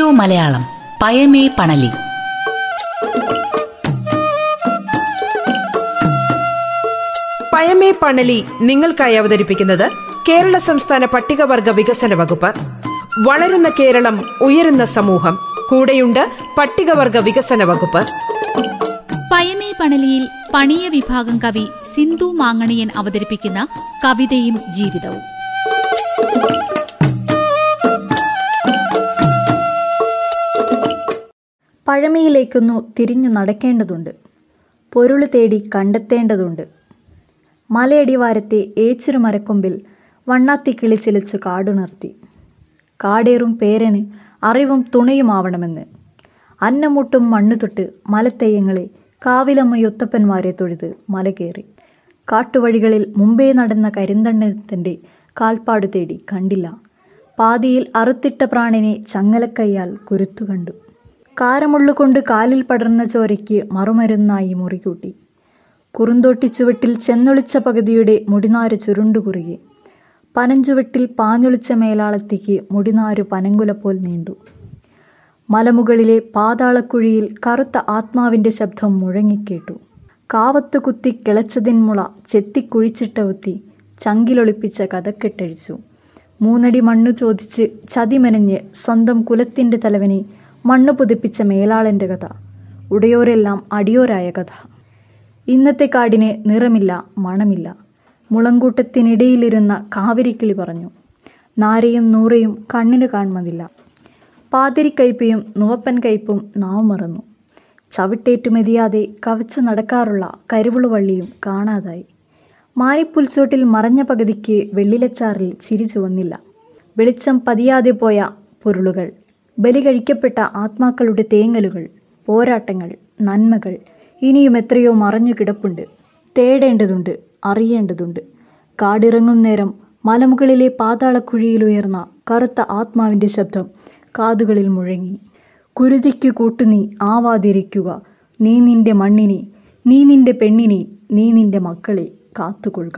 radio Malayalam പയമേ പണലി പയമേ പണലി നിങ്ങൾക്കായി അവതരിപ്പിക്കുന്നത് കേരള സംസ്ഥാന പട്ടികവർഗ വികസന വകുപ്പ് വളരുന്ന കേരളം ഉയരുന്ന സമൂഹം കൂടെയുണ്ട് പട്ടികവർഗ വികസന വകുപ്പ് പയമേ പണലിയിൽ പണിയ വിഭാഗം കവി സിന്ധു മാങ്ങണിയൻ അവതരിപ്പിക്കുന്ന കവിതയും ജീവിതവും പഴമയിലേക്കൊന്നു തിരിഞ്ഞു നടക്കേണ്ടതുണ്ട് പൊരുള് തേടി കണ്ടെത്തേണ്ടതുണ്ട് മലയടിവാരത്തെ ഏച്ചിരു മരക്കൊമ്പിൽ വണ്ണാത്തി കിളിച്ചിലിച്ച് കാടുണർത്തി കാടേറും പേരന് അറിവും തുണയുമാവണമെന്ന് അന്നമുട്ടും മണ്ണു തൊട്ട് മലത്തെയ്യങ്ങളെ കാവിലമ്മയൊത്തപ്പന്മാരെ തൊഴുത് മല കയറി കാട്ടുവഴികളിൽ മുമ്പേ നടന്ന കരിന്തണ്ണത്തിൻ്റെ കാൽപ്പാടു തേടി കണ്ടില്ല പാതിയിൽ അറുത്തിട്ട പ്രാണിനെ ചങ്ങലക്കൈയാൽ കുരുത്തു കണ്ടു കാരമുള്ളുകൊണ്ട് കാലിൽ പടർന്ന ചോരയ്ക്ക് മറുമരുന്നായി മുറികൂട്ടി കുറുന്തോട്ടിച്ചുവട്ടിൽ ചെന്നൊളിച്ച പകുതിയുടെ മുടിനാര് ചുരുണ്ടുകുറുകി പനഞ്ചുവട്ടിൽ പാഞ്ഞൊളിച്ച മേലാളത്തിക്ക് മുടിനാരു പനങ്കുലപ്പോൽ നീണ്ടു മലമുകളിലെ പാതാളക്കുഴിയിൽ കറുത്ത ആത്മാവിൻ്റെ ശബ്ദം മുഴങ്ങിക്കേട്ടു കാവത്തു കുത്തി കിളച്ചതിൻ മുള ചെത്തിക്കുഴിച്ചിട്ട ഒത്തി ചങ്കിലൊളിപ്പിച്ച കഥക്കെട്ടഴിച്ചു മൂന്നടി മണ്ണു ചോദിച്ച് ചതിമെനഞ്ഞ് സ്വന്തം കുലത്തിൻ്റെ തലവനെ മണ്ണു പുതിപ്പിച്ച മേലാളൻ്റെ കഥ ഉടയോരെല്ലാം അടിയോരായ കഥ ഇന്നത്തെ കാടിന് നിറമില്ല മണമില്ല മുളങ്കൂട്ടത്തിനിടയിലിരുന്ന കാവിരിക്കിളി പറഞ്ഞു നാരയും നൂറയും കണ്ണിന് കാണുന്നതില്ല പാതിരിക്കയ്പയും നുവപ്പൻ കയ്പും നാവ് മറന്നു ചവിട്ടേറ്റു മെതിയാതെ കവച്ചു നടക്കാറുള്ള കരുവുളുവള്ളിയും കാണാതായി മാരിപ്പുൽച്ചോട്ടിൽ മറഞ്ഞ പകുതിക്ക് വെള്ളിലച്ചാറിൽ ചിരി ചുവന്നില്ല വെളിച്ചം പതിയാതെ പോയ പൊരുളുകൾ ബലി കഴിക്കപ്പെട്ട ആത്മാക്കളുടെ തേങ്ങലുകൾ പോരാട്ടങ്ങൾ നന്മകൾ ഇനിയും എത്രയോ മറഞ്ഞു കിടപ്പുണ്ട് തേടേണ്ടതുണ്ട് അറിയേണ്ടതുണ്ട് കാടിറങ്ങും നേരം മലമുകളിലെ പാതാളക്കുഴിയിലുയർന്ന കറുത്ത ആത്മാവിൻ്റെ ശബ്ദം കാതുകളിൽ മുഴങ്ങി കുരുതിക്കു കൂട്ടുനീ ആവാതിരിക്കുക നീ നിന്റെ മണ്ണിനെ നീ നിന്റെ പെണ്ണിനെ നീ നിന്റെ മക്കളെ കാത്തുകൊള്ളുക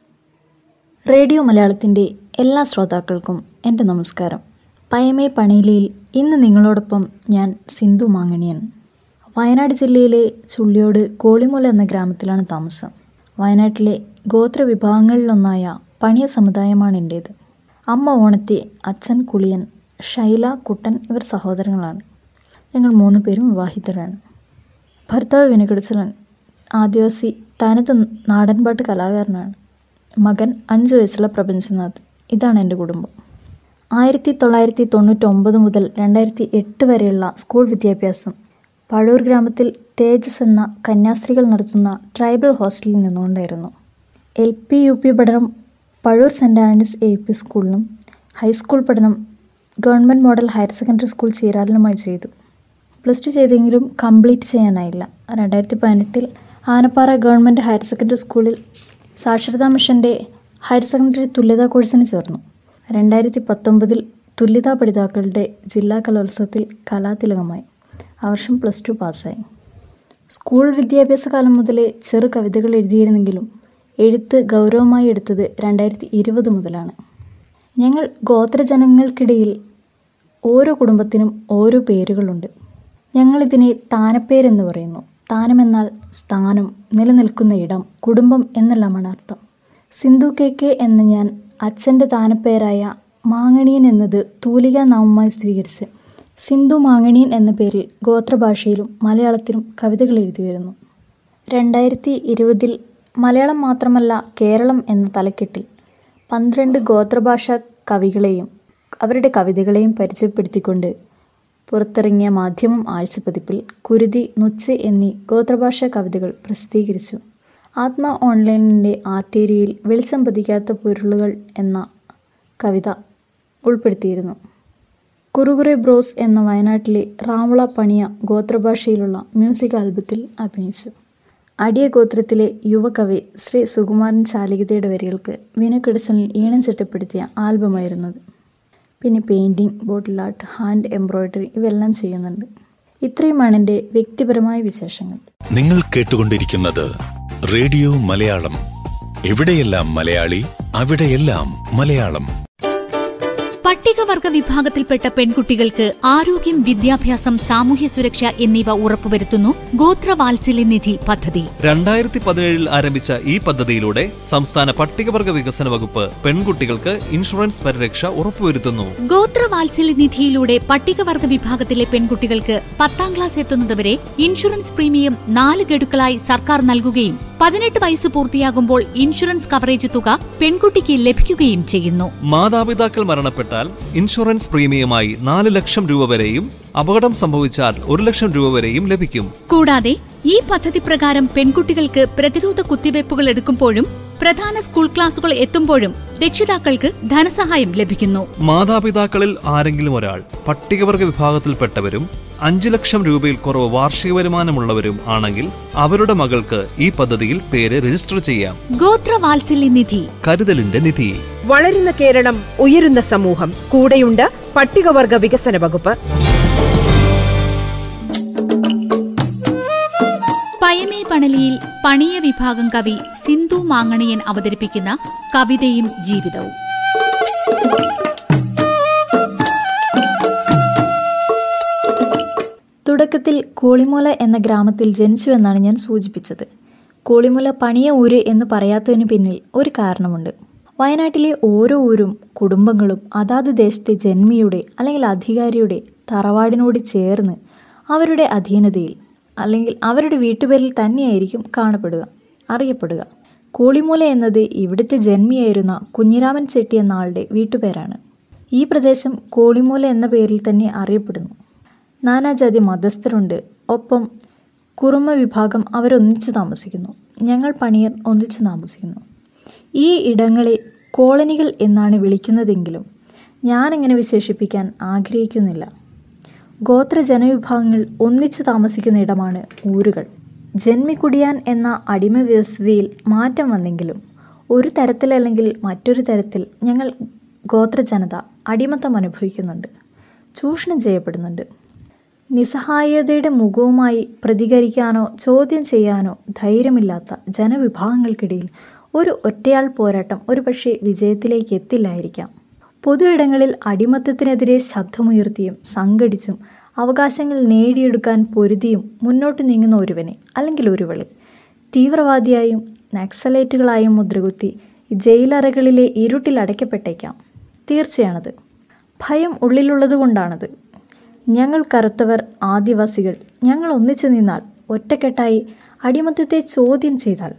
റേഡിയോ മലയാളത്തിൻ്റെ എല്ലാ ശ്രോതാക്കൾക്കും എൻ്റെ നമസ്കാരം പയമേ പണിയിലയിൽ ഇന്ന് നിങ്ങളോടൊപ്പം ഞാൻ സിന്ധു മാങ്ങണിയൻ വയനാട് ജില്ലയിലെ ചുള്ളിയോട് കോളിമൂല എന്ന ഗ്രാമത്തിലാണ് താമസം വയനാട്ടിലെ ഗോത്ര വിഭാഗങ്ങളിലൊന്നായ പണിയ സമുദായമാണ് എൻ്റേത് അമ്മ ഓണത്തി അച്ഛൻ കുളിയൻ ഷൈല കുട്ടൻ ഇവർ സഹോദരങ്ങളാണ് ഞങ്ങൾ മൂന്ന് പേരും വിവാഹിതരാണ് ഭർത്താവ് വിനകടിച്ചലൻ ആദിവാസി തനത് നാടൻപാട്ട് കലാകാരനാണ് മകൻ അഞ്ച് വയസ്സുള്ള പ്രപഞ്ചനാഥ് ഇതാണ് എൻ്റെ കുടുംബം ആയിരത്തി തൊള്ളായിരത്തി തൊണ്ണൂറ്റൊമ്പത് മുതൽ രണ്ടായിരത്തി എട്ട് വരെയുള്ള സ്കൂൾ വിദ്യാഭ്യാസം പഴൂർ ഗ്രാമത്തിൽ തേജസ് എന്ന കന്യാസ്ത്രീകൾ നടത്തുന്ന ട്രൈബൽ ഹോസ്റ്റലിൽ നിന്നുകൊണ്ടായിരുന്നു എൽ പി യു പി പഠനം Pazhoor saint Andrews A P സ്കൂളിലും ഹൈസ്കൂൾ പഠനം government model higher secondary school ചീരാലിലുമായി ചെയ്തു പ്ലസ് ടു ചെയ്തെങ്കിലും കംപ്ലീറ്റ് ചെയ്യാനായില്ല രണ്ടായിരത്തി പതിനെട്ടിൽ ആനപ്പാറ ഗവൺമെൻറ് ഹയർ സെക്കൻഡറി സ്കൂളിൽ സാക്ഷരതാ മിഷൻ്റെ ഹയർ സെക്കൻഡറി തുല്യതാ കോഴ്സിന് ചേർന്നു രണ്ടായിരത്തി പത്തൊമ്പതിൽ തുല്യതാ പഠിതാക്കളുടെ ജില്ലാ കലോത്സവത്തിൽ കലാതിലകമായി ആ വർഷം പ്ലസ് ടു പാസ്സായി സ്കൂൾ വിദ്യാഭ്യാസ കാലം മുതലേ ചെറു കവിതകൾ എഴുതിയിരുന്നെങ്കിലും എഴുത്ത് ഗൗരവമായി എടുത്തത് രണ്ടായിരത്തി ഇരുപത് മുതലാണ് ഞങ്ങൾ ഗോത്രജനങ്ങൾക്കിടയിൽ ഓരോ കുടുംബത്തിനും ഓരോ പേരുകളുണ്ട് ഞങ്ങളിതിനെ താനപ്പേരെന്ന് പറയുന്നു താനമെന്നാൽ സ്ഥാനം നിലനിൽക്കുന്ന ഇടം കുടുംബം എന്നെല്ലാമാണ് അർത്ഥം സിന്ധു കെ കെ എന്ന ഞാൻ അച്ഛൻ്റെ താനപ്പേരായ മാങ്ങണിയൻ എന്നത് തൂലിക നാമമായി സ്വീകരിച്ച് സിന്ധു മാങ്ങണിയൻ എന്ന പേരിൽ ഗോത്രഭാഷയിലും മലയാളത്തിലും കവിതകൾ എഴുതി വരുന്നു രണ്ടായിരത്തി ഇരുപതിൽ മലയാളം മാത്രമല്ല കേരളം എന്ന തലക്കെട്ടിൽ പന്ത്രണ്ട് ഗോത്രഭാഷ കവികളെയും അവരുടെ കവിതകളെയും പരിചയപ്പെടുത്തിക്കൊണ്ട് പുറത്തിറങ്ങിയ മാധ്യമം ആഴ്ചപ്പതിപ്പിൽ കുരുതി നുച്ച് എന്നീ ഗോത്രഭാഷ കവിതകൾ പ്രസിദ്ധീകരിച്ചു ആത്മ ഓൺലൈനിൻ്റെ ആർട്ടേരിയയിൽ വെളിച്ചം പതിക്കാത്ത പൊരുളുകൾ എന്ന കവിത ഉൾപ്പെടുത്തിയിരുന്നു കുറുകുറെ ബ്രോസ് എന്ന വയനാട്ടിലെ റാവുള പണിയ ഗോത്രഭാഷയിലുള്ള മ്യൂസിക് ആൽബത്തിൽ അഭിനയിച്ചു അടിയ ഗോത്രത്തിലെ യുവകവി ശ്രീ സുകുമാരൻ ചാലികതയുടെ വരികൾക്ക് വിനക്കിടച്ചലിൽ ഈണം ചിട്ടപ്പെടുത്തിയ ആൽബമായിരുന്നത് പിന്നെ painting bottle art hand embroidery ഇവയെല്ലാം ചെയ്യുന്നുണ്ട് ഇത്രയുമാണ് എൻ്റെ വ്യക്തിപരമായ വിശേഷങ്ങൾ നിങ്ങൾ കേട്ടുകൊണ്ടിരിക്കുന്നത് റേഡിയോ മലയാളം എവിടെയെല്ലാം മലയാളി അവിടെയെല്ലാം മലയാളം പട്ടികവർഗ വിഭാഗത്തിൽപ്പെട്ട പെൺകുട്ടികൾക്ക് ആരോഗ്യം വിദ്യാഭ്യാസം സാമൂഹ്യ സുരക്ഷ എന്നിവ ഉറപ്പുവരുത്തുന്നു ഗോത്രവാത്സല്യ നിധി പദ്ധതി രണ്ടായിരത്തി പതിനേഴിൽ ആരംഭിച്ച ഈ പദ്ധതിയിലൂടെ സംസ്ഥാന പട്ടികവർഗ വികസന വകുപ്പ് പെൺകുട്ടികൾക്ക് ഇൻഷുറൻസ് പരിരക്ഷ ഉറപ്പുവരുത്തുന്നു ഗോത്രവാത്സല്യ നിധിയിലൂടെ പട്ടികവർഗ വിഭാഗത്തിലെ പെൺകുട്ടികൾക്ക് പത്താം ക്ലാസ് എത്തുന്നതുവരെ ഇൻഷുറൻസ് പ്രീമിയം നാല് ഗഡുക്കളായി സർക്കാർ നൽകുകയും പതിനെട്ട് വയസ്സ് പൂർത്തിയാകുമ്പോൾ ഇൻഷുറൻസ് കവറേജ് തുക പെൺകുട്ടിക്ക് ലഭിക്കുകയും ചെയ്യുന്നു മാതാപിതാക്കൾ മരണപ്പെട്ടാൽ ഇൻഷുറൻസ് പ്രീമിയമായി നാല് ലക്ഷം രൂപ വരെയും അപകടം സംഭവിച്ചാൽ ഒരു ലക്ഷം രൂപ വരെയും ലഭിക്കും കൂടാതെ ഈ പദ്ധതി പ്രകാരം പെൺകുട്ടികൾക്ക് പ്രതിരോധ കുത്തിവയ്പ്പുകൾ എടുക്കുമ്പോഴും പ്രധാന സ്കൂൾ ക്ലാസുകൾ എത്തുമ്പോഴും രക്ഷിതാക്കൾക്ക് ധനസഹായം ലഭിക്കുന്നു മാതാപിതാക്കളിൽ ആരെങ്കിലും ഒരാൾ പട്ടികവർഗ വിഭാഗത്തിൽപ്പെട്ടവരും അഞ്ചു ലക്ഷം രൂപയിൽ കുറവ് വാർഷിക വരുമാനമുള്ളവരും ആണെങ്കിൽ അവരുടെ മകൾക്ക് ഈ പദ്ധതിയിൽ പേര് രജിസ്റ്റർ ചെയ്യാം ഗോത്രവാത്സല്യ നിധി കരുതലിന്റെ നിധി വളരുന്ന കേരളം ഉയരുന്ന സമൂഹം കൂടെയുണ്ട് പട്ടികവർഗ വികസന വകുപ്പ് പയമേ പണലിയിൽ പണിയ വിഭാഗം കവി സിന്ധു മാങ്ങണിയൻ അവതരിപ്പിക്കുന്ന കവിതയും ജീവിതവും തുടക്കത്തിൽ കോളിമൂല എന്ന ഗ്രാമത്തിൽ ജനിച്ചുവെന്നാണ് ഞാൻ സൂചിപ്പിച്ചത് കോളിമൂല പണിയ ഊര് എന്ന് പറയാത്തതിന് പിന്നിൽ ഒരു കാരണമുണ്ട് വയനാട്ടിലെ ഓരോ ഊരും കുടുംബങ്ങളും അതാത് ദേശത്തെ ജന്മിയുടെ അല്ലെങ്കിൽ അധികാരിയുടെ തറവാടിനോട് ചേർന്ന് അവരുടെ അധീനതയിൽ അല്ലെങ്കിൽ അവരുടെ വീട്ടുപേരിൽ തന്നെയായിരിക്കും കാണപ്പെടുക അറിയപ്പെടുക കോളിമൂല എന്നത് ഇവിടുത്തെ ജന്മിയായിരുന്ന കുഞ്ഞിരാമൻ ചെട്ടി എന്ന ആളുടെ വീട്ടുപേരാണ് ഈ പ്രദേശം കോളിമൂല എന്ന പേരിൽ തന്നെ അറിയപ്പെടുന്നു നാനാജാതി മതസ്ഥരുണ്ട് ഒപ്പം കുറുമ വിഭാഗം അവരൊന്നിച്ചു താമസിക്കുന്നു ഞങ്ങൾ പണിയർ ഒന്നിച്ചു താമസിക്കുന്നു ഈ ഇടങ്ങളെ കോളനികൾ എന്നാണ് വിളിക്കുന്നതെങ്കിലും ഞാനങ്ങനെ വിശേഷിപ്പിക്കാൻ ആഗ്രഹിക്കുന്നില്ല ഗോത്ര ജനവിഭാഗങ്ങൾ ഒന്നിച്ചു താമസിക്കുന്ന ഇടമാണ് ഊരുകൾ ജന്മിക്കുടിയാൻ എന്ന അടിമ വ്യവസ്ഥിതിയിൽ മാറ്റം വന്നെങ്കിലും ഒരു തരത്തിലല്ലെങ്കിൽ മറ്റൊരു തരത്തിൽ ഞങ്ങൾ ഗോത്രജനത അടിമത്തം അനുഭവിക്കുന്നുണ്ട് ചൂഷണം ചെയ്യപ്പെടുന്നുണ്ട് നിസ്സഹായതയുടെ മുഖവുമായി പ്രതികരിക്കാനോ ചോദ്യം ചെയ്യാനോ ധൈര്യമില്ലാത്ത ജനവിഭാഗങ്ങൾക്കിടയിൽ ഒരു ഒറ്റയാൾ പോരാട്ടം ഒരുപക്ഷെ വിജയത്തിലേക്ക് എത്തില്ലായിരിക്കാം പൊതു ഇടങ്ങളിൽ അടിമത്തത്തിനെതിരെ ശബ്ദമുയർത്തിയും സംഘടിച്ചും അവകാശങ്ങൾ നേടിയെടുക്കാൻ പൊരുതിയും മുന്നോട്ട് നീങ്ങുന്ന ഒരുവനെ അല്ലെങ്കിൽ ഒരുവളെ തീവ്രവാദിയായും നക്സലൈറ്റുകളായും മുദ്രകുത്തി ജയിലറകളിലെ ഇരുട്ടിൽ അടയ്ക്കപ്പെട്ടേക്കാം തീർച്ചയാണത് ഭയം ഉള്ളിലുള്ളതുകൊണ്ടാണത് ഞങ്ങൾ കറുത്തവർ ആദിവാസികൾ ഞങ്ങൾ ഒന്നിച്ചു നിന്നാൽ ഒറ്റക്കെട്ടായി അടിമത്തത്തെ ചോദ്യം ചെയ്താൽ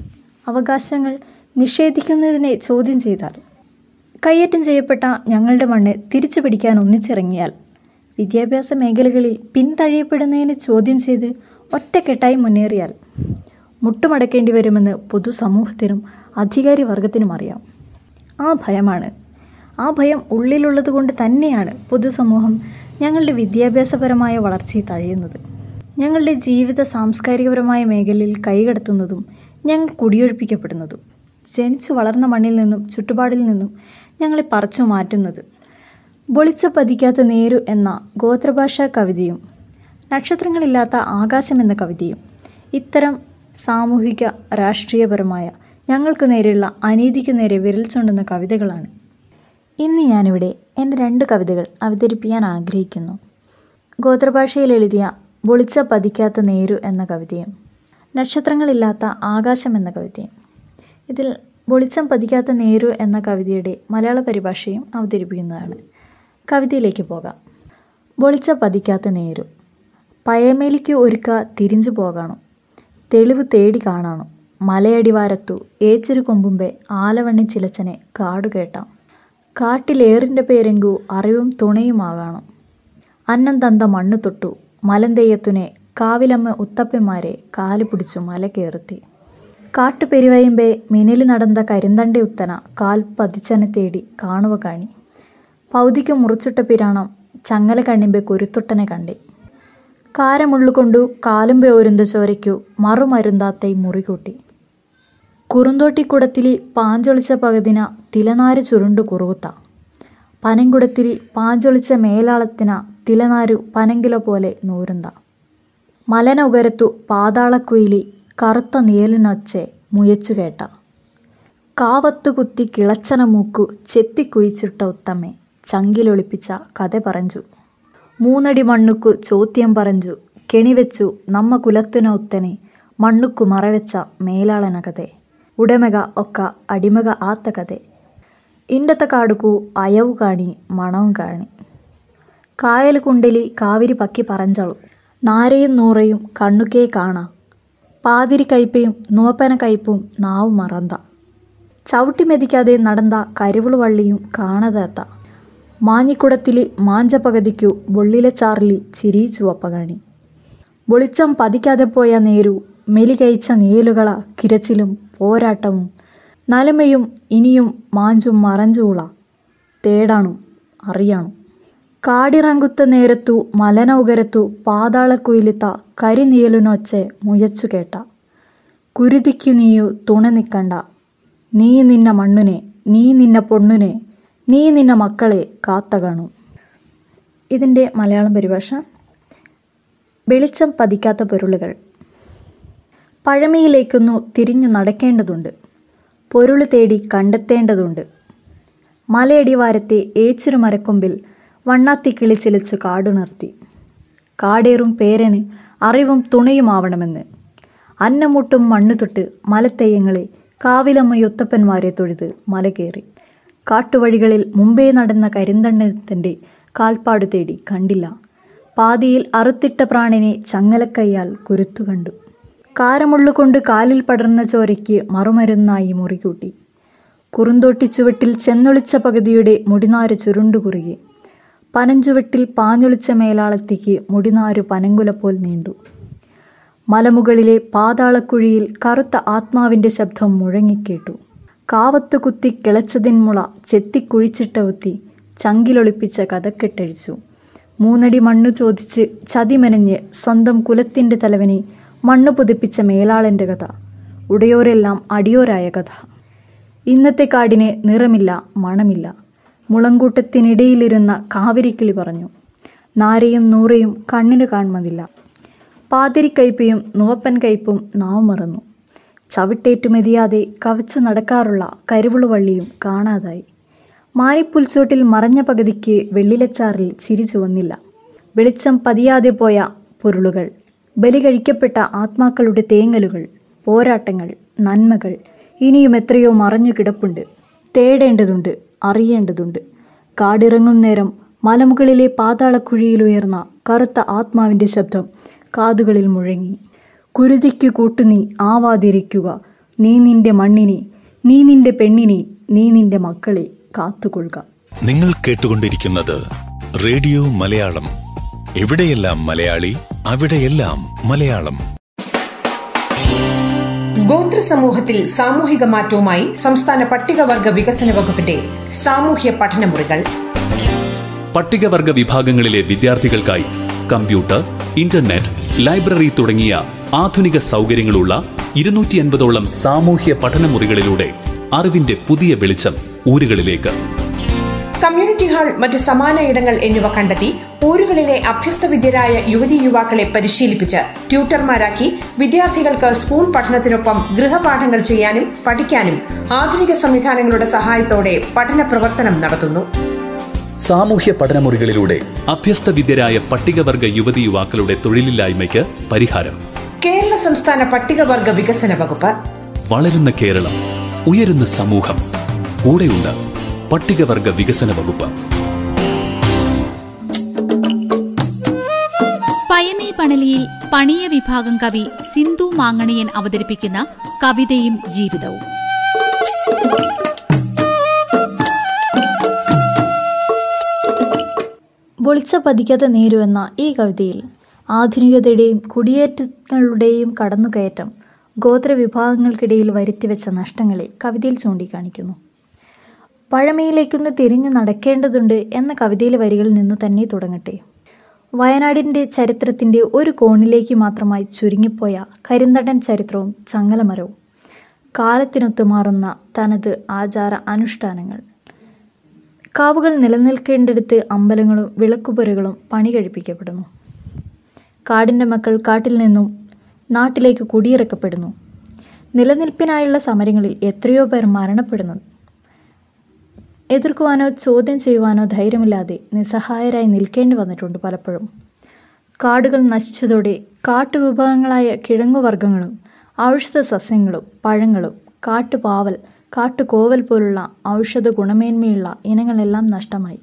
അവകാശങ്ങൾ നിഷേധിക്കുന്നതിനെ ചോദ്യം ചെയ്താൽ കയ്യേറ്റം ചെയ്യപ്പെട്ട ഞങ്ങളുടെ മണ്ണ് തിരിച്ചു പിടിക്കാൻ ഒന്നിച്ചിറങ്ങിയാൽ വിദ്യാഭ്യാസ മേഖലകളിൽ പിന്തഴിയപ്പെടുന്നതിന് ചോദ്യം ചെയ്ത് ഒറ്റക്കെട്ടായി മുന്നേറിയാൽ മുട്ടുമടക്കേണ്ടി വരുമെന്ന് പൊതുസമൂഹത്തിനും അധികാരി വർഗത്തിനും അറിയാം ആ ഭയമാണ് ആ ഭയം ഉള്ളിലുള്ളത് കൊണ്ട് തന്നെയാണ് പൊതുസമൂഹം ഞങ്ങളുടെ വിദ്യാഭ്യാസപരമായ വളർച്ചയെ തഴയുന്നത് ഞങ്ങളുടെ ജീവിത സാംസ്കാരികപരമായ മേഖലയിൽ കൈകടത്തുന്നതും ഞങ്ങൾ കുടിയൊഴിപ്പിക്കപ്പെടുന്നതും ജനിച്ചു വളർന്ന മണ്ണിൽ നിന്നും ചുറ്റുപാടിൽ നിന്നും ഞങ്ങളെ പറിച്ചു മാറ്റുന്നത് പൊളിച്ച പതിക്കാത്ത നേരു എന്ന ഗോത്രഭാഷാ കവിതയും നക്ഷത്രങ്ങളില്ലാത്ത ആകാശം എന്ന കവിതയും ഇത്തരം സാമൂഹിക രാഷ്ട്രീയപരമായ ഞങ്ങൾക്ക് നേരെയുള്ള അനീതിക്ക് നേരെ വിരൽ ചൂണ്ടുന്ന കവിതകളാണ് ഇന്ന് ഞാനിവിടെ എൻ്റെ രണ്ട് കവിതകൾ അവതരിപ്പിക്കാൻ ആഗ്രഹിക്കുന്നു ഗോത്രഭാഷയിൽ എഴുതിയ പൊളിച്ച പതിക്കാത്ത നേരു എന്ന കവിതയും നക്ഷത്രങ്ങളില്ലാത്ത ആകാശം എന്ന കവിതയും ഇതിൽ വെളിച്ചം പതിക്കാത്ത നേരു എന്ന കവിതയുടെ മലയാള പരിഭാഷയും അവതരിപ്പിക്കുന്നതാണ് കവിതയിലേക്ക് പോകാം വെളിച്ച പതിക്കാത്ത നേരു പയമേലിക്ക് ഒരുക്ക തിരിഞ്ഞു പോകാണു തെളിവ് തേടി കാണാണു മലയടിവാരത്തു ഏച്ചിരു കൊമ്പുമ്പെ ആലവണ്ണി ചിലച്ചനെ കാടുകേട്ടാം കാട്ടിലേറിൻ്റെ പേരെങ്കു അറിവും തുണയുമാകാണം അന്നം തന്ത മണ്ണു തൊട്ടു മലന്തെയ്യത്തുനെ കാവിലമ്മ ഉത്തപ്പന്മാരെ കാല് പിടിച്ചു മല കയറുത്തി കാട്ടുപെരുവയുമ്പേ മിനില് നടന്ന കരിന്തണ്ട ഉത്തന കാൽ പതിച്ചനെ തേടി കാണുവ കാണി പൗതിക്ക് മുറിച്ചിട്ട പിരാണം ചങ്ങല കണ്ണിമ്പെ കുരുത്തൊട്ടനെ കണ്ടേ കാരമുള്ളുകൊണ്ടു കാലുമ്പെ ഒരുന്ത ചോരയ്ക്കു മറുമരുന്താത്തൈ മുറികൂട്ടി കുറുന്തോട്ടിക്കുടത്തിലി പാഞ്ചൊളിച്ച പകുതിന തിലനാര് ചുരുണ്ടു കുറുകുത്ത പനങ്കുടത്തിരി പാഞ്ചൊളിച്ച മേലാളത്തിന തിലനാരു പനങ്കില പോലെ നൂരുന്ത മലന ഉപരത്തു പാതാളക്കുയിലി കറുത്ത നീലിനൊച്ചെ മുയച്ചു കേട്ട കാവത്തു കുത്തി കിളച്ചന മൂക്കു ചെത്തിക്കുയിച്ചിട്ട ഉത്തമ്മേ ചങ്കിലൊളിപ്പിച്ച കഥ പറഞ്ഞു മൂന്നടി മണ്ണുക്കു ചോദ്യം പറഞ്ഞു കെണിവെച്ചു നമ്മ കുലത്തിനൊത്തനെ മണ്ണുക്കു മറവെച്ച മേലാളന കഥೆ ഉടമക ഒക്ക അടിമക ആത്ത കഥೆ ഇണ്ടത്തെ കാടുക്കു അയവു കാണി മണവും കാണി കായൽ കുണ്ടലി കാവിരി പക്കി പറഞ്ചളു നാരയും നൂറയും കണ്ണുക്കേ കാണാ പാതിരി കയ്പയും നുവപ്പന കയ്പും നാവു മറന്ത ചവിട്ടി മെതിക്കാതെ നടന്ന കരിവുളു വള്ളിയും കാണാതാത്ത മാഞ്ഞിക്കുടത്തില് മാഞ്ച പകതിക്കു വെള്ളിലെ ചാറിലി ചിരി ചുവപ്പകണി വെളിച്ചം പതിക്കാതെ പോയ നേരു മെലി കഴിച്ച നീലുകള കിരച്ചിലും പോരാട്ടവും നലമയും ഇനിയും മാഞ്ചും മറഞ്ചുള്ള തേടാണു അറിയാണു കാടിറങ്ങുത്ത നേരത്തു മലന ഉകരത്തു പാതാളക്കുയിലിത്ത കരിനീലുനൊച്ചെ മുയച്ചു കേട്ട കുരുതിക്കു നീയു തുണ നിക്കണ്ട നീ നിന്ന മണ്ണുനെ നീ നിന്ന പൊണ്ണുനെ നീ നിന്ന മക്കളെ കാത്തകണു ഇതിൻ്റെ മലയാളം പരിഭാഷ വെളിച്ചം പതിക്കാത്ത പൊരുളുകൾ പഴമയിലേക്കൊന്നു തിരിഞ്ഞു നടക്കേണ്ടതുണ്ട് പൊരുള് തേടി കണ്ടെത്തേണ്ടതുണ്ട് മലയടിവാരത്തെ ഏച്ചിരു മരക്കൊമ്പിൽ വണ്ണാത്തി കിളിച്ചിലിച്ച് കാടുണർത്തി കാടേറും പേരന് അറിവും തുണയുമാവണമെന്ന് അന്നമുട്ടും മണ്ണു തൊട്ട് മലത്തെയ്യങ്ങളെ കാവിലമ്മയൊത്തപ്പന്മാരെ തൊഴുത് മല കയറി കാട്ടുവഴികളിൽ മുമ്പേ നടന്ന കരിന്തണ്ണത്തിൻ്റെ കാൽപ്പാടു തേടി കണ്ടില്ല പാതിയിൽ അറുത്തിട്ട പ്രാണിനെ ചങ്ങലക്കയ്യാൽ കുരുത്തു കണ്ടു കാരമുള്ളുകൊണ്ട് കാലിൽ പടർന്ന ചോരയ്ക്ക് മറുമരുന്നായി മുറികൂട്ടി കുറുന്തോട്ടിച്ചുവട്ടിൽ ചെന്നൊളിച്ച പകുതിയുടെ മുടിനാര് ചുരുണ്ടുകുറുകി പനഞ്ചുവട്ടിൽ പാഞ്ഞൊളിച്ച മേലാളത്തേക്ക് മുടിനാരു പനങ്കുലപ്പോൽ നീണ്ടു മലമുകളിലെ പാതാളക്കുഴിയിൽ കറുത്ത ആത്മാവിൻ്റെ ശബ്ദം മുഴങ്ങിക്കേട്ടു കാവത്തു കുത്തി കിളച്ചതിൻമുള ചെത്തിക്കുഴിച്ചിട്ട ഒത്തി ചങ്കിലൊളിപ്പിച്ച കഥക്കെട്ടഴിച്ചു മൂന്നടി മണ്ണു ചോദിച്ച് ചതിമെനഞ്ഞ് സ്വന്തം കുലത്തിൻ്റെ തലവനെ മണ്ണു പുതിപ്പിച്ച മേലാളൻ്റെ കഥ ഉടയോരെല്ലാം അടിയോരായ കഥ ഇന്നത്തെ കാടിന് നിറമില്ല മണമില്ല മുളങ്കൂട്ടത്തിനിടയിലിരുന്ന കാവിരിക്കിളി പറഞ്ഞു നാരയും നൂറയും കണ്ണിന് കാണുന്നതില്ല പാതിരിക്കയ്പയും നുവപ്പൻ കയ്പും നാവ് മറന്നു ചവിട്ടേറ്റു മെതിയാതെ കവച്ചു നടക്കാറുള്ള കരിവുളുവള്ളിയും കാണാതായി മാരിപ്പുൽച്ചോട്ടിൽ മറഞ്ഞ പകുതിക്ക് വെള്ളിലച്ചാറിൽ ചിരി ചുവന്നില്ല വെളിച്ചം പതിയാതെ പോയ പൊരുളുകൾ ബലി കഴിക്കപ്പെട്ട ആത്മാക്കളുടെ തേങ്ങലുകൾ പോരാട്ടങ്ങൾ നന്മകൾ ഇനിയും എത്രയോ മറഞ്ഞു കിടപ്പുണ്ട് തേടേണ്ടതുണ്ട് അറിയേണ്ടതുണ്ട് കാടിറങ്ങും നേരം മലമുകളിലെ പാതാളക്കുഴിയിലുയർന്ന കറുത്ത ആത്മാവിൻ്റെ ശബ്ദം കാതുകളിൽ മുഴങ്ങി കുരുതിക്കു കൂട്ടുനീ ആവാതിരിക്കുക നീ നിന്റെ മണ്ണിനെ നീ നിന്റെ പെണ്ണിനെ നീ നിന്റെ മക്കളെ കാത്തുകൊള്ളുക നിങ്ങൾ കേട്ടുകൊണ്ടിരിക്കുന്നത് റേഡിയോ മലയാളം എവിടെയെല്ലാം മലയാളി അവിടെയെല്ലാം മലയാളം ഗോത്ര സമൂഹത്തിൽ സാമൂഹിക മാറ്റവുമായി സംസ്ഥാന പട്ടികവർഗ വികസന വകുപ്പിന്റെ സാമൂഹ്യ പഠനമുറികൾ പട്ടികവർഗ വിഭാഗങ്ങളിലെ വിദ്യാർത്ഥികൾക്കായി കമ്പ്യൂട്ടർ ഇന്റർനെറ്റ് ലൈബ്രറി തുടങ്ങിയ ആധുനിക സൗകര്യങ്ങളുള്ള ഇരുന്നൂറ്റി അൻപതോളം സാമൂഹ്യ പഠനമുറികളിലൂടെ അറിവിന്റെ പുതിയ വെളിച്ചം ഊരുകളിലേക്ക് കമ്മ്യൂണിറ്റി ഹാൾ മറ്റ് സമാന ഇടങ്ങൾ എന്നിവ കണ്ടെത്തി ഊരുകളിലെ അഭ്യസ്തവിദ്യരായ യുവതി യുവാക്കളെ പരിശീലിപ്പിച്ച് ട്യൂട്ടർമാരാക്കി വിദ്യാർത്ഥികൾക്ക് സ്കൂൾ പഠനത്തിനൊപ്പം ഗൃഹപാഠങ്ങൾ ചെയ്യാനും പഠിക്കാനും ആധുനിക സംവിധാനങ്ങളുടെ സഹായത്തോടെ പഠന പ്രവർത്തനം നടത്തുന്നു സാമൂഹ്യ പഠനമുറികളിലൂടെ അഭ്യസ്ത വിദ്യരായ പട്ടികവർഗ യുവതി യുവാക്കളുടെ തൊഴിലില്ലായ്മയ്ക്ക് പരിഹാരം കേരള സംസ്ഥാന പട്ടികവർഗ വികസന വകുപ്പ് വളരുന്ന കേരളം ഉയരുന്ന സമൂഹം കൂടെയുണ്ട് പട്ടികവർഗ വികസന വകുപ്പ് പയമേ പണലിയിൽ പണിയ വിഭാഗം കവി സിന്ധു മാങ്ങണിയൻ അവതരിപ്പിക്കുന്ന കവിതയും ജീവിതവും വെളിച്ച പതിക്കാതെ നേരു എന്ന ഈ കവിതയിൽ ആധുനികതയുടെയും കുടിയേറ്റങ്ങളുടെയും കടന്നുകയറ്റം ഗോത്രവിഭാഗങ്ങൾക്കിടയിൽ വരുത്തിവെച്ച നഷ്ടങ്ങളെ കവിതയിൽ ചൂണ്ടിക്കാണിക്കുന്നു പഴമയിലേക്കൊന്ന് തിരിഞ്ഞു നടക്കേണ്ടതുണ്ട് എന്ന കവിതയിലെ വരികളിൽ നിന്നു തന്നെ തുടങ്ങട്ടെ വയനാടിൻ്റെ ചരിത്രത്തിൻ്റെ ഒരു കോണിലേക്ക് മാത്രമായി ചുരുങ്ങിപ്പോയ കരിന്തടൻ ചരിത്രവും ചങ്ങലമരവും കാലത്തിനൊത്തു മാറുന്ന തനത് ആചാര അനുഷ്ഠാനങ്ങൾ കാവുകൾ നിലനിൽക്കേണ്ടിടത്ത് അമ്പലങ്ങളും വിളക്കുപുരകളും പണി കഴിപ്പിക്കപ്പെടുന്നു കാടിൻ്റെ മക്കൾ കാട്ടിൽ നിന്നും നാട്ടിലേക്ക് കുടിയിറക്കപ്പെടുന്നു നിലനിൽപ്പിനായുള്ള സമരങ്ങളിൽ എത്രയോ പേർ മരണപ്പെടുന്നു എതിർക്കുവാനോ ചോദ്യം ചെയ്യുവാനോ ധൈര്യമില്ലാതെ നിസ്സഹായരായി നിൽക്കേണ്ടി വന്നിട്ടുണ്ട് പലപ്പോഴും കാടുകൾ നശിച്ചതോടെ കാട്ടുവിഭവങ്ങളായ കിഴങ്ങുവർഗ്ഗങ്ങളും ഔഷധ സസ്യങ്ങളും പഴങ്ങളും കാട്ടുപാവൽ കാട്ടുകോവൽ പോലുള്ള ഔഷധ ഗുണമേന്മയുള്ള ഇനങ്ങളെല്ലാം നഷ്ടമായി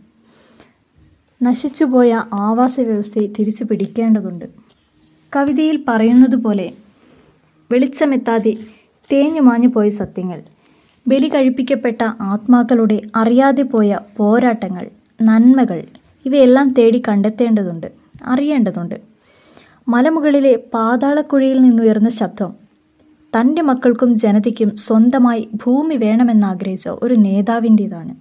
നശിച്ചുപോയ ആവാസ വ്യവസ്ഥയെ തിരിച്ചു പിടിക്കേണ്ടതുണ്ട് കവിതയിൽ പറയുന്നത് പോലെ വെളിച്ചമെത്താതെ തേഞ്ഞു മാഞ്ഞു പോയ സത്യങ്ങൾ ബലി കഴിപ്പിക്കപ്പെട്ട ആത്മാക്കളുടെ അറിയാതെ പോയ പോരാട്ടങ്ങൾ നന്മകൾ ഇവയെല്ലാം തേടി കണ്ടെത്തേണ്ടതുണ്ട് അറിയേണ്ടതുണ്ട് മലമുകളിലെ പാതാളക്കുഴിയിൽ നിന്നുയർന്ന ശബ്ദം തൻ്റെ മക്കൾക്കും ജനതയ്ക്കും സ്വന്തമായി ഭൂമി വേണമെന്നാഗ്രഹിച്ച ഒരു നേതാവിൻ്റേതാണ്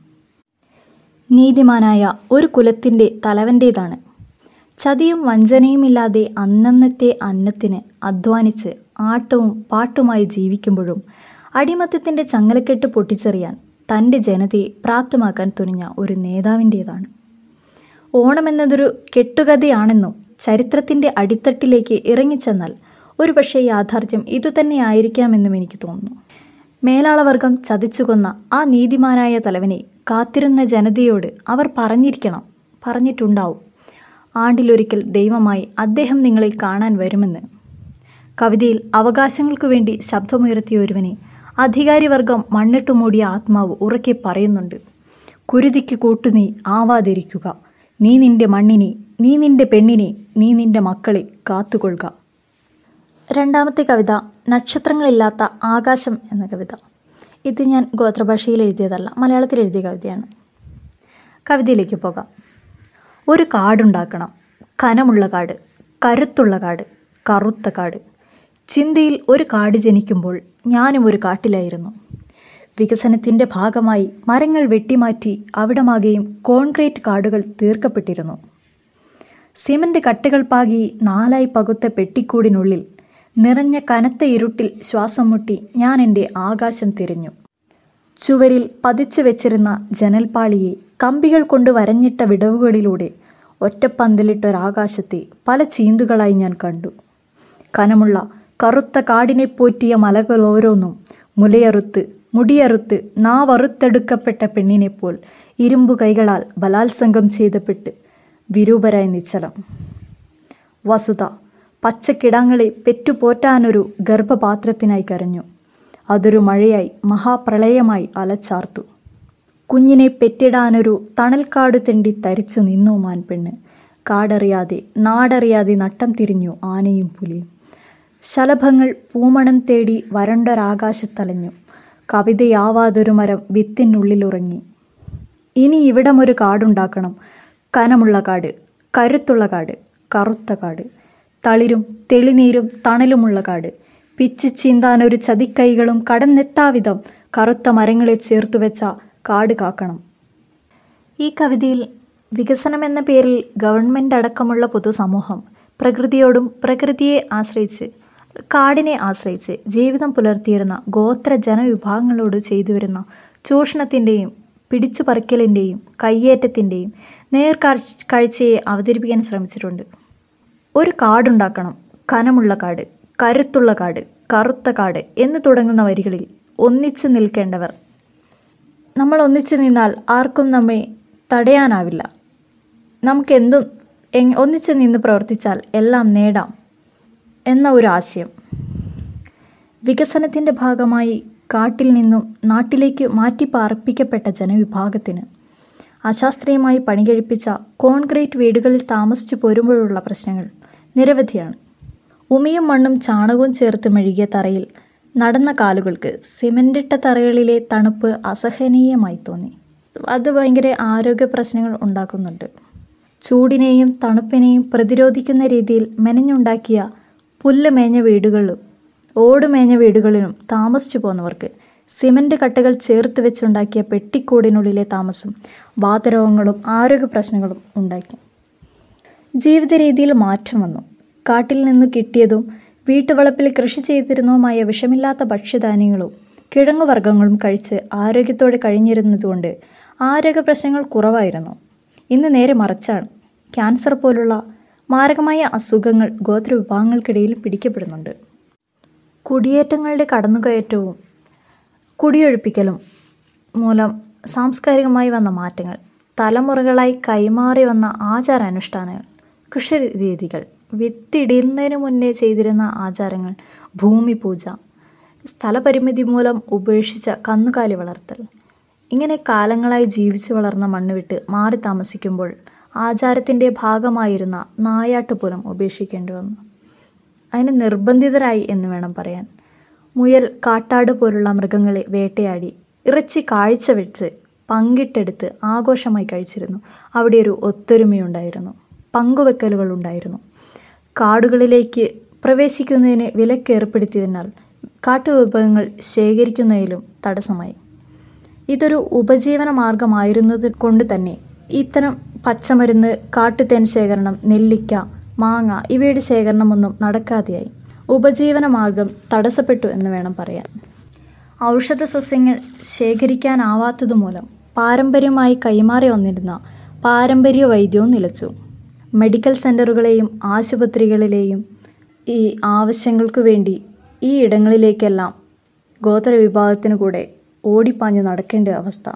നീതിമാനായ ഒരു കുലത്തിൻ്റെ തലവൻ്റേതാണ് ചതിയും വഞ്ചനയുമില്ലാതെ അന്നന്നത്തെ അന്നത്തിന് അധ്വാനിച്ച് ആട്ടവും പാട്ടുമായി ജീവിക്കുമ്പോഴും അടിമത്തത്തിൻ്റെ ചങ്ങലക്കെട്ട് പൊട്ടിച്ചെറിയാൻ തൻ്റെ ജനതയെ പ്രാപ്തമാക്കാൻ തുനിഞ്ഞ ഒരു നേതാവിൻ്റേതാണ് ഓണമെന്നതൊരു കെട്ടുകഥയാണെന്നും ചരിത്രത്തിൻ്റെ അടിത്തട്ടിലേക്ക് ഇറങ്ങിച്ചെന്നാൽ ഒരുപക്ഷെ യാഥാർത്ഥ്യം ഇതുതന്നെയായിരിക്കാമെന്നും എനിക്ക് തോന്നുന്നു മേലാളവർഗം ചതിച്ചുകൊന്ന ആ നീതിമാനായ തലവനെ കാത്തിരുന്ന ജനതയോട് അവർ പറഞ്ഞിരിക്കണം പറഞ്ഞിട്ടുണ്ടാവും ആണ്ടിലൊരിക്കൽ ദൈവമായി അദ്ദേഹം നിങ്ങളെ കാണാൻ വരുമെന്ന് കവിതയിൽ അവകാശങ്ങൾക്കു വേണ്ടി ശബ്ദമുയർത്തിയ ഒരുവനെ അധികാരിവർഗം മണ്ണിട്ടു മൂടിയ ആത്മാവ് ഉറക്കെ പറയുന്നുണ്ട് കുരുതിക്ക് കൂട്ടുനീ ആവാതിരിക്കുക നീ നിന്റെ മണ്ണിനെ നീ നിന്റെ പെണ്ണിനെ നീ നിന്റെ മക്കളെ കാത്തുകൊള്ളുക രണ്ടാമത്തെ കവിത നക്ഷത്രങ്ങളില്ലാത്ത ആകാശം എന്ന കവിത ഇത് ഞാൻ ഗോത്രഭാഷയിൽ എഴുതിയതല്ല മലയാളത്തിൽ എഴുതിയ കവിതയാണ് കവിതയിലേക്ക് പോകാം ഒരു കാടുണ്ടാക്കണം കനമുള്ള കാട് കരുത്തുള്ള കാട് കറുത്ത കാട് ചിന്തയിൽ ഒരു കാട് ജനിക്കുമ്പോൾ ഞാനും ഒരു കാട്ടിലായിരുന്നു വികസനത്തിൻ്റെ ഭാഗമായി മരങ്ങൾ വെട്ടിമാറ്റി അവിടമാകെയും കോൺക്രീറ്റ് കാടുകൾ തീർക്കപ്പെട്ടിരുന്നു സിമന്റ് കട്ടകൾ പാകി നാലായി പകുത്ത പെട്ടിക്കൂടിനുള്ളിൽ നിറഞ്ഞ കനത്ത ഇരുട്ടിൽ ശ്വാസം മുട്ടി ഞാൻ എൻ്റെ ആകാശം തിരഞ്ഞു ചുവരിൽ പതിച്ചു വെച്ചിരുന്ന ജനൽപ്പാളിയെ കമ്പികൾ കൊണ്ട് വരഞ്ഞിട്ട വിടവുകളിലൂടെ ഒറ്റപ്പന്തലിട്ടൊരാകാശത്തെ പല ചീന്തുകളായി ഞാൻ കണ്ടു കനമുള്ള കറുത്ത കാടിനെ പോറ്റിയ മലകൾ ഓരോന്നും മുലയറുത്ത് മുടിയറുത്ത് നാവറുത്തെടുക്കപ്പെട്ട പെണ്ണിനെപ്പോൽ ഇരുമ്പു കൈകളാൽ ബലാത്സംഗം ചെയ്തപ്പെട്ട് വിരൂപരായി നിശ്ചലം വസുത പച്ചക്കിടാങ്ങളെ പെറ്റുപോറ്റാനൊരു ഗർഭപാത്രത്തിനായി കരഞ്ഞു അതൊരു മഴയായി മഹാപ്രളയമായി അലച്ചാർത്തു കുഞ്ഞിനെ പെറ്റിടാനൊരു തണൽക്കാട് തെണ്ടി തരിച്ചു നിന്നു മാൻപെണ്ണ് കാടറിയാതെ നാടറിയാതെ നട്ടം തിരിഞ്ഞു ആനയും പുലിയും ശലഭങ്ങൾ പൂമണം തേടി വരണ്ടൊരാകാശത്തലഞ്ഞു കവിതയാവാതൊരു മരം വിത്തിനുള്ളിലുറങ്ങി ഇനി ഇവിടമൊരു കാടുണ്ടാക്കണം കനമുള്ള കാട് കരുത്തുള്ള കാട് കറുത്ത കാട് തളിരും തെളിനീരും തണലുമുള്ള കാട് പിച്ചി ചീന്താനൊരു ചതിക്കൈകളും കടന്നെത്താവിധം കറുത്ത മരങ്ങളെ ചേർത്തുവെച്ച കാട് കാക്കണം ഈ കവിതയിൽ വികസനം എന്ന പേരിൽ ഗവൺമെൻറ് അടക്കമുള്ള പൊതുസമൂഹം പ്രകൃതിയോടും പ്രകൃതിയെ ആശ്രയിച്ച് കാടിനെ ആശ്രയിച്ച് ജീവിതം പുലർത്തിയിരുന്ന ഗോത്ര ജനവിഭാഗങ്ങളോട് ചെയ്തു വരുന്ന ചൂഷണത്തിൻ്റെയും പിടിച്ചുപറിക്കലിൻ്റെയും കയ്യേറ്റത്തിൻ്റെയും നേർക്കാഴ്ച കാഴ്ചയെ അവതരിപ്പിക്കാൻ ശ്രമിച്ചിട്ടുണ്ട് ഒരു കാടുണ്ടാക്കണം കനമുള്ള കാട് കരുത്തുള്ള കാട് കറുത്ത കാട് എന്ന് തുടങ്ങുന്ന വരികളിൽ ഒന്നിച്ചു നിൽക്കേണ്ടവർ നമ്മൾ ഒന്നിച്ചു നിന്നാൽ ആർക്കും നമ്മെ തടയാനാവില്ല നമുക്കെന്തും എങ് ഒന്നിച്ചു നിന്ന് പ്രവർത്തിച്ചാൽ എല്ലാം നേടാം എന്ന ഒരു ആശയം വികസനത്തിൻ്റെ ഭാഗമായി കാട്ടിൽ നിന്നും നാട്ടിലേക്ക് മാറ്റി പാർപ്പിക്കപ്പെട്ട ജനവിഭാഗത്തിന് അശാസ്ത്രീയമായി പണികഴിപ്പിച്ച കോൺക്രീറ്റ് വീടുകളിൽ താമസിച്ചു പോരുമ്പോഴുള്ള പ്രശ്നങ്ങൾ നിരവധിയാണ് ഉമിയും മണ്ണും ചാണകവും ചേർത്ത് മെഴുകിയ തറയിൽ നടന്ന കാലുകൾക്ക് സിമൻറ്റിട്ട തറകളിലെ തണുപ്പ് അസഹനീയമായി തോന്നി അത് ഭയങ്കര ആരോഗ്യ പ്രശ്നങ്ങൾ ഉണ്ടാക്കുന്നുണ്ട് ചൂടിനെയും തണുപ്പിനെയും പ്രതിരോധിക്കുന്ന രീതിയിൽ മെനഞ്ഞുണ്ടാക്കിയ പുല്ല് മേഞ്ഞ വീടുകളിലും ഓടുമേഞ്ഞ വീടുകളിലും താമസിച്ചു പോന്നവർക്ക് സിമൻറ്റ് കട്ടകൾ ചേർത്ത് വെച്ചുണ്ടാക്കിയ പെട്ടിക്കൂടിനുള്ളിലെ താമസം വാതരോഗങ്ങളും ആരോഗ്യ പ്രശ്നങ്ങളും ഉണ്ടാക്കി ജീവിത രീതിയിൽ മാറ്റം വന്നു കാട്ടിൽ നിന്ന് കിട്ടിയതും വീട്ടുവളപ്പിൽ കൃഷി ചെയ്തിരുന്നതുമായ വിഷമില്ലാത്ത ഭക്ഷ്യധാന്യങ്ങളും കിഴങ്ങുവർഗ്ഗങ്ങളും കഴിച്ച് ആരോഗ്യത്തോടെ കഴിഞ്ഞിരുന്നതുകൊണ്ട് ആരോഗ്യ പ്രശ്നങ്ങൾ കുറവായിരുന്നു ഇന്ന് നേരെ മറിച്ചാണ് ക്യാൻസർ പോലുള്ള മാരകമായ അസുഖങ്ങൾ ഗോത്രവിഭാഗങ്ങൾക്കിടയിൽ പിടിക്കപ്പെടുന്നുണ്ട് കുടിയേറ്റങ്ങളുടെ കടന്നുകയറ്റവും കുടിയൊഴിപ്പിക്കലും മൂലം സാംസ്കാരികമായി വന്ന മാറ്റങ്ങൾ തലമുറകളായി കൈമാറി വന്ന ആചാരാനുഷ്ഠാനങ്ങൾ കൃഷിരീതികൾ വിത്തിടുന്നതിന് മുന്നേ ചെയ്തിരുന്ന ആചാരങ്ങൾ ഭൂമി പൂജ സ്ഥലപരിമിതി മൂലം ഉപേക്ഷിച്ച കന്നുകാലി വളർത്തൽ ഇങ്ങനെ കാലങ്ങളായി ജീവിച്ചു വളർന്ന മണ്ണ് വിട്ട് മാറി താമസിക്കുമ്പോൾ ആചാരത്തിൻ്റെ ഭാഗമായിരുന്ന നായാട്ട് പോലും ഉപേക്ഷിക്കേണ്ടി വന്നു അതിന് നിർബന്ധിതരായി എന്ന് വേണം പറയാൻ മുയൽ കാട്ടാട് പോലുള്ള മൃഗങ്ങളെ വേട്ടയാടി ഇറച്ചി കാഴ്ച വെച്ച് പങ്കിട്ടെടുത്ത് ആഘോഷമായി കഴിച്ചിരുന്നു അവിടെ ഒരു ഒത്തൊരുമയുണ്ടായിരുന്നു പങ്കുവെക്കലുകൾ ഉണ്ടായിരുന്നു കാടുകളിലേക്ക് പ്രവേശിക്കുന്നതിന് വിലക്കേർപ്പെടുത്തിയതിനാൽ കാട്ടുവിഭവങ്ങൾ ശേഖരിക്കുന്നതിലും തടസ്സമായി ഇതൊരു ഉപജീവന മാർഗമായിരുന്നത് കൊണ്ട് തന്നെ ഇത്തരം പച്ചമരുന്ന് കാട്ടുതേൻ ശേഖരണം നെല്ലിക്ക മാങ്ങ ഇവയുടെ ശേഖരണമൊന്നും നടക്കാതെയായി ഉപജീവന മാർഗം തടസ്സപ്പെട്ടു എന്ന് വേണം പറയാൻ ഔഷധ സസ്യങ്ങൾ ശേഖരിക്കാനാവാത്തതുമൂലം പാരമ്പര്യമായി കൈമാറി വന്നിരുന്ന പാരമ്പര്യ വൈദ്യവും നിലച്ചു മെഡിക്കൽ സെൻ്ററുകളെയും ആശുപത്രികളിലെയും ഈ ആവശ്യങ്ങൾക്ക് വേണ്ടി ഈ ഇടങ്ങളിലേക്കെല്ലാം ഗോത്രവിഭാഗത്തിനു കൂടെ ഓടിപ്പാഞ്ഞ് നടക്കേണ്ട അവസ്ഥ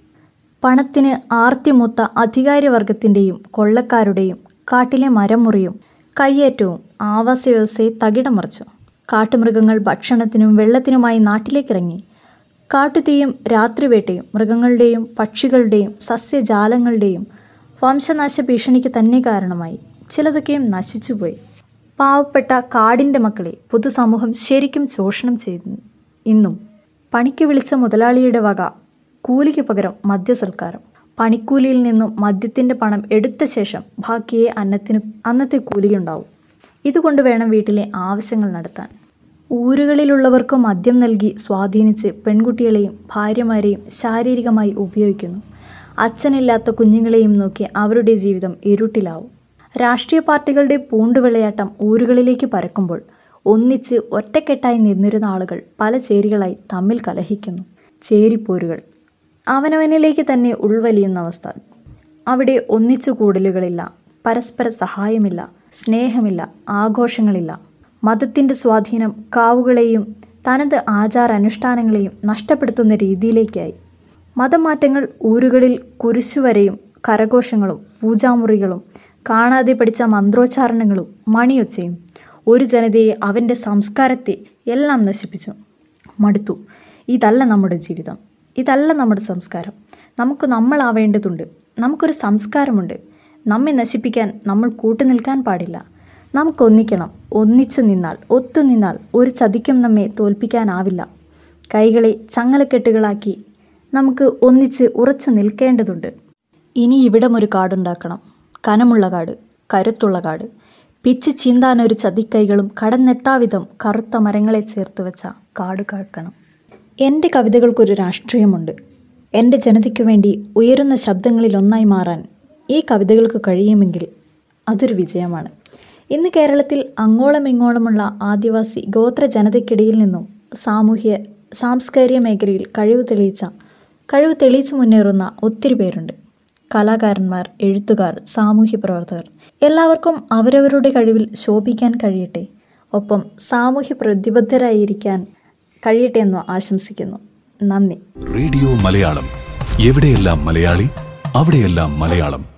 പണത്തിന് ആർത്തിമൂത്ത അധികാരവർഗത്തിൻ്റെയും കൊള്ളക്കാരുടെയും കാട്ടിലെ മരം മുറിയും കയ്യേറ്റവും ആവാസ വ്യവസ്ഥയെ തകിടം മറിച്ചു കാട്ടുമൃഗങ്ങൾ ഭക്ഷണത്തിനും വെള്ളത്തിനുമായി നാട്ടിലേക്കിറങ്ങി കാട്ടുതീയും രാത്രിവേട്ടയും മൃഗങ്ങളുടെയും പക്ഷികളുടെയും സസ്യജാലങ്ങളുടെയും വംശനാശ ഭീഷണിക്ക് തന്നെ കാരണമായി ചിലതൊക്കെയും നശിച്ചുപോയി പാവപ്പെട്ട കാടിൻ്റെ മക്കളെ പൊതുസമൂഹം ശരിക്കും ചൂഷണം ചെയ്യുന്നു ഇന്നും പണിക്ക് വിളിച്ച മുതലാളിയുടെ വക കൂലിക്ക് പകരം മദ്യസൽക്കാരം പണിക്കൂലിയിൽ നിന്നും മദ്യത്തിൻ്റെ പണം എടുത്ത ശേഷം ബാക്കിയെ അന്നത്തിന് അന്നത്തെ കൂലിയുണ്ടാവും ഇതുകൊണ്ട് വേണം വീട്ടിലെ ആവശ്യങ്ങൾ നടത്താൻ ഊരുകളിലുള്ളവർക്ക് മദ്യം നൽകി സ്വാധീനിച്ച് പെൺകുട്ടികളെയും ഭാര്യമാരെയും ശാരീരികമായി ഉപയോഗിക്കുന്നു അച്ഛനില്ലാത്ത കുഞ്ഞുങ്ങളെയും നോക്കി അവരുടെ ജീവിതം ഇരുട്ടിലാവും രാഷ്ട്രീയ പാർട്ടികളുടെ പൂണ്ടുവിളയാട്ടം ഊരുകളിലേക്ക് പരക്കുമ്പോൾ ഒന്നിച്ച് ഒറ്റക്കെട്ടായി നിന്നിരുന്ന ആളുകൾ പല ചേരികളായി തമ്മിൽ കലഹിക്കുന്നു ചേരിപ്പോരുകൾ അവനവനിലേക്ക് തന്നെ ഉൾവലിയുന്ന അവസ്ഥ അവിടെ ഒന്നിച്ചു കൂടലുകളില്ല പരസ്പര സഹായമില്ല സ്നേഹമില്ല ആഘോഷങ്ങളില്ല മതത്തിൻ്റെ സ്വാധീനം കാവുകളെയും തനത് ആചാരാനുഷ്ഠാനങ്ങളെയും നഷ്ടപ്പെടുത്തുന്ന രീതിയിലേക്കായി മതമാറ്റങ്ങൾ ഊരുകളിൽ കുരിശുവരയും കരഘോഷങ്ങളും പൂജാമുറികളും കാണാതെ പഠിച്ച മന്ത്രോച്ചാരണങ്ങളും മണിയൊച്ചയും ഒരു ജനതയെ അവൻ്റെ സംസ്കാരത്തെ എല്ലാം നശിപ്പിച്ചു മടുത്തു ഇതല്ല നമ്മുടെ ജീവിതം ഇതല്ല നമ്മുടെ സംസ്കാരം നമുക്ക് നമ്മളാവേണ്ടതുണ്ട് നമുക്കൊരു സംസ്കാരമുണ്ട് നമ്മെ നശിപ്പിക്കാൻ നമ്മൾ കൂട്ടുനിൽക്കാൻ പാടില്ല നമുക്കൊന്നിക്കണം ഒന്നിച്ചു നിന്നാൽ ഒത്തുനിന്നാൽ ഒരു ചതിക്കും നമ്മെ തോൽപ്പിക്കാനാവില്ല കൈകളെ ചങ്ങലക്കെട്ടുകളാക്കി നമുക്ക് ഒന്നിച്ച് ഉറച്ചു നിൽക്കേണ്ടതുണ്ട് ഇനി ഇവിടം ഒരു കാടുണ്ടാക്കണം കനമുള്ള കാട് കരുത്തുള്ള കാട് പിച്ച് ചീന്താൻ ഒരു ചതിക്കൈകളും കടന്നെത്താവിധം കറുത്ത മരങ്ങളെ ചേർത്ത് വെച്ച കാട് കാക്കണം എൻ്റെ കവിതകൾക്കൊരു രാഷ്ട്രീയമുണ്ട് എൻ്റെ ജനതയ്ക്കു വേണ്ടി ഉയരുന്ന ശബ്ദങ്ങളിൽ ഒന്നായി മാറാൻ ഈ കവിതകൾക്ക് കഴിയുമെങ്കിൽ അതൊരു വിജയമാണ് ഇന്ന് കേരളത്തിൽ അങ്ങോളം ഇങ്ങോളമുള്ള ആദിവാസി ഗോത്ര ജനതയ്ക്കിടയിൽ നിന്നും സാമൂഹ്യ സാംസ്കാരിക മേഖലയിൽ കഴിവ് തെളിയിച്ച കഴിവ് തെളിയിച്ചു മുന്നേറുന്ന ഒത്തിരി പേരുണ്ട് കലാകാരന്മാർ എഴുത്തുകാർ സാമൂഹ്യ പ്രവർത്തകർ എല്ലാവർക്കും അവരവരുടെ കഴിവിൽ ശോഭിക്കാൻ കഴിയട്ടെ ഒപ്പം സാമൂഹ്യ പ്രതിബദ്ധരായിരിക്കാൻ കഴിയട്ടെ എന്ന് ആശംസിക്കുന്നു നന്ദി റേഡിയോ മലയാളം എവിടെയെല്ലാം മലയാളി അവിടെയെല്ലാം മലയാളം